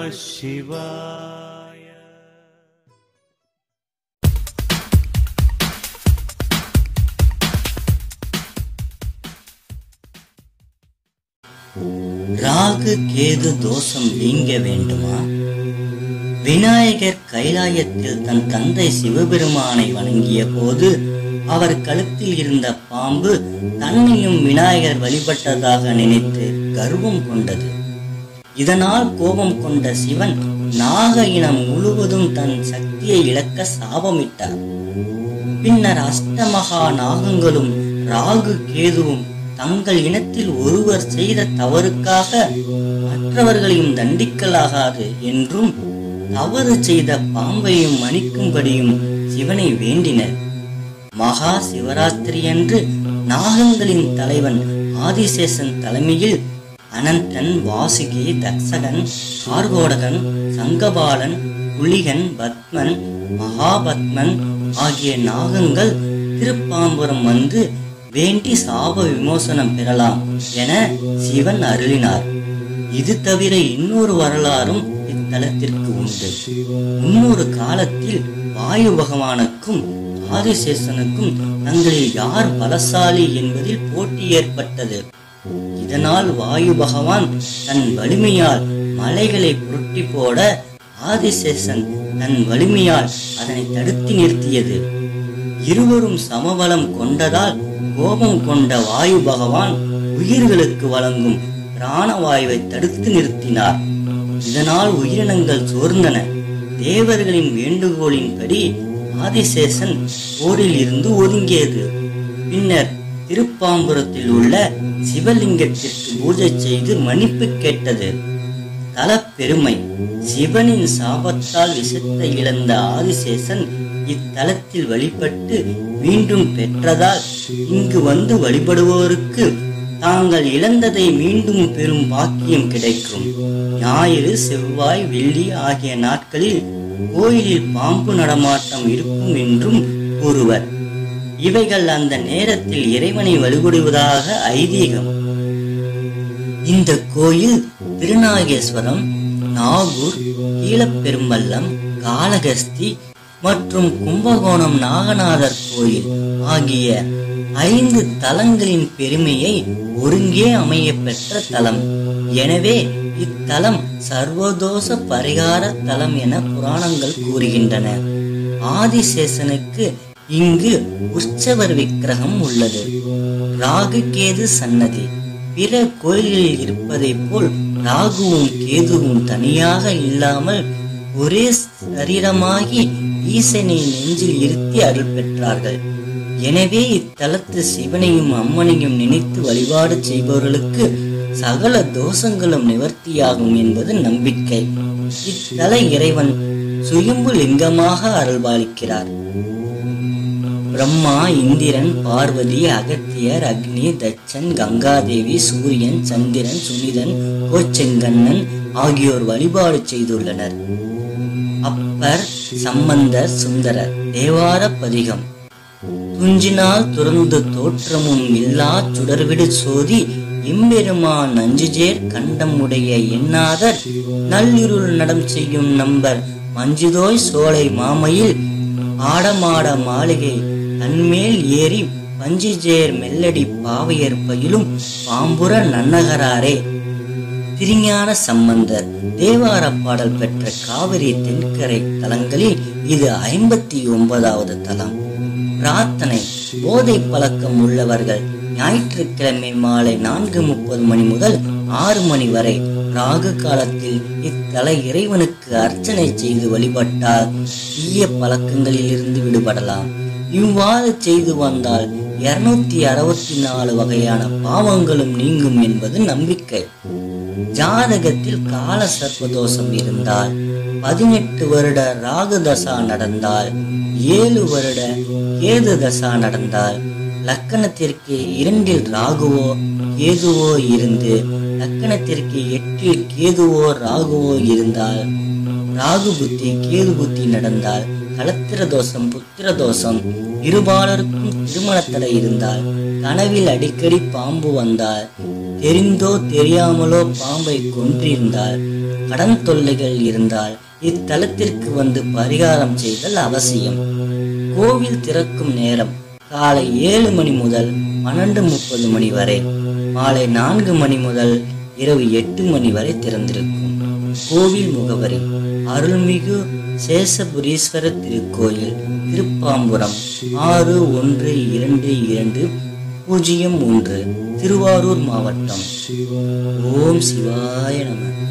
शिवाय ராகு கேது தோஷம் நீங்க வேண்டுமா விநாயகர் கைலாயத்தில் தன் தந்தை சிவபெருமானை வணங்கிய போது அவர் கழுத்தில் இருந்த பாம்பு தன்னையும் விநாயகர் வழிபட்டதாக நினைத்து கர்வம் கொண்டது இதனால் கோபம் கொண்ட சிவன் நாக இனம் முழுவதும் தன் சக்தியை இழக்க சாபமிட்டார் பின்னர் அஷ்டமகா நாகங்களும் ராகு கேதுவும் தங்கள் இனத்தில் ஒருவர் செய்த தவறுக்காக மற்றவர்களையும் தண்டிக்கலாகாது என்றும் தவறு செய்த பாம்பையும் மன்னிக்கும்படியும் சிவனை வேண்டினர் மகா சிவராத்திரி அன்று நாகங்களின் தலைவன் ஆதிசேஷன் தலைமையில் அனந்தன் வாசுகி தக்ஷகன் கார்கோடகன் சங்கபாலன் புலிகன் பத்மன் மகாபத்மன் ஆகிய நாகங்கள் திருப்பாம்புரம் வந்து வேண்டி சாப விமோசனம் பெறலாம் என சிவன் அருளினார் இது தவிர இன்னொரு வரலாறும் இத்தலத்திற்கு உண்டு முன்னொரு காலத்தில் வாயு பகவானுக்கும் ஆதிசேஷனுக்கும் தங்களில் யார் பலசாலி என்பதில் போட்டி ஏற்பட்டது இதனால் வாயு பகவான் தன் வலிமையால் மலைகளை புரட்டி போட ஆதிசேஷன் தன் வலிமையால் அதனை தடுத்து நிறுத்தியது இருவரும் சமபலம் கொண்டதால் கோபம் கொண்ட வாயு பகவான் உயிர்களுக்கு வழங்கும் பிராணவாயுவை தடுத்து நிறுத்தினார் இதனால் உயிரினங்கள் சோர்ந்தன தேவர்களின் வேண்டுகோளின்படி ஆதிசேஷன் போரில் இருந்து ஒதுங்கியது பின்னர் திருப்பாம்புரத்தில் உள்ள சிவலிங்கத்திற்கு பூஜை செய்து மன்னிப்பு கேட்டது தலப்பெருமை சிவனின் சாபத்தால் விஷத்தை இழந்த ஆதிசேஷன் இத்தலத்தில் வழிபட்டு மீண்டும் பெற்றதால் இங்கு வந்து வழிபடுவோருக்கு தாங்கள் இழந்ததை மீண்டும் பெறும் பாக்கியம் கிடைக்கும் ஞாயிறு செவ்வாய் வெள்ளி ஆகிய நாட்களில் கோயிலில் பாம்பு நடமாட்டம் இருக்கும் என்றும் கூறுவர் இவைகள் அந்த நேரத்தில் இறைவனை வழிபடுவதாக ஐதீகம் இந்த கோயில் திருநாகேஸ்வரம் நாகூர் கீழப்பெரும்பள்ளம் காளகஸ்தி மற்றும் கும்பகோணம் நாகநாதர் கோயில் ஆகிய ஐந்து தலங்களின் பெருமையை ஒருங்கே அமைய பெற்ற தலம் எனவே இத்தலம் சர்வதோஷ பரிகார தலம் என புராணங்கள் கூறுகின்றன ஆதிசேஷனுக்கு இங்கு உற்சவர் விக்கிரகம் உள்ளது ராகு கேது சன்னதி பிற கோயில்களில் இருப்பதைப் போல் ராகுவும் கேதுவும் தனியாக இல்லாமல் ஒரே சரீரமாகி ஈசனை நெஞ்சில் இருத்தி அருள் பெற்றார்கள் எனவே இத்தலத்து சிவனையும் அம்மனையும் நினைத்து வழிபாடு செய்பவர்களுக்கு சகல தோஷங்களும் நிவர்த்தியாகும் என்பது நம்பிக்கை இத்தல இறைவன் சுயம்பு லிங்கமாக அருள்பாலிக்கிறார் பிரம்மா இந்திரன் பார்வதி அகத்தியர் அக்னி தச்சன் கங்காதேவி சூரியன் சந்திரன் சுனிதன் கோச்செங்கண்ணன் ஆகியோர் வழிபாடு செய்துள்ளனர் அப்பர் சம்பந்தர் சுந்தரர் தேவார பதிகம் துஞ்சினால் துறந்து தோற்றமும் இல்லா சுடர்விடு சோதி இம்பெருமான் நஞ்சுஜேர் கண்டம் உடைய எண்ணாதர் நள்ளிருள் நடம் செய்யும் நம்பர் மஞ்சுதோய் சோலை மாமையில் ஆடமாட மாளிகை தன்மேல் ஏறி பஞ்சுஜேர் மெல்லடி பாவையர் பயிலும் பாம்புர நன்னகராரே திருஞான சம்பந்தர் தேவார பாடல் பெற்ற காவிரி தென்கரை தலங்களில் இது ஐம்பத்தி ஒன்பதாவது தலம் பிரார்த்தனை போதை பழக்கம் உள்ளவர்கள் ஞாயிற்றுக்கிழமை மாலை நான்கு முப்பது மணி முதல் ஆறு மணி வரை ராகு காலத்தில் இத்தல இறைவனுக்கு அர்ச்சனை செய்து வழிபட்டால் தீய பழக்கங்களில் இருந்து விடுபடலாம் இவ்வாறு செய்து வந்தால் இருநூத்தி அறுபத்தி நாலு வகையான பாவங்களும் நீங்கும் என்பது நம்பிக்கை ஜாதகத்தில் கால சர்ப்பதோஷம் இருந்தால் பதினெட்டு வருட ராகு தசா நடந்தால் ஏழு வருட கேது தசா நடந்தால் லக்கணத்திற்கு இரண்டில் ராகுவோ கேதுவோ இருந்து லக்கணத்திற்கு எட்டில் கேதுவோ ராகுவோ இருந்தால் ராகு புத்தி கேது புத்தி நடந்தால் கலத்திர தோஷம் புத்திர தோஷம் இருபாலருக்கும் திருமண தடை இருந்தால் கனவில் அடிக்கடி பாம்பு வந்தால் தெரிந்தோ தெரியாமலோ பாம்பை கொன்றிருந்தால் கடன் தொல்லைகள் இருந்தால் இத்தலத்திற்கு வந்து பரிகாரம் செய்தல் அவசியம் கோவில் திறக்கும் நேரம் காலை ஏழு மணி முதல் பன்னெண்டு முப்பது மணி வரை மாலை நான்கு மணி முதல் இரவு எட்டு மணி வரை திறந்திருக்கும் கோவில் முகவரி அருள்மிகு சேஷபுரீஸ்வரர் திருக்கோயில் திருப்பாம்புரம் ஆறு ஒன்று இரண்டு இரண்டு பூஜ்ஜியம் ஒன்று திருவாரூர் மாவட்டம் ஓம் சிவாய நம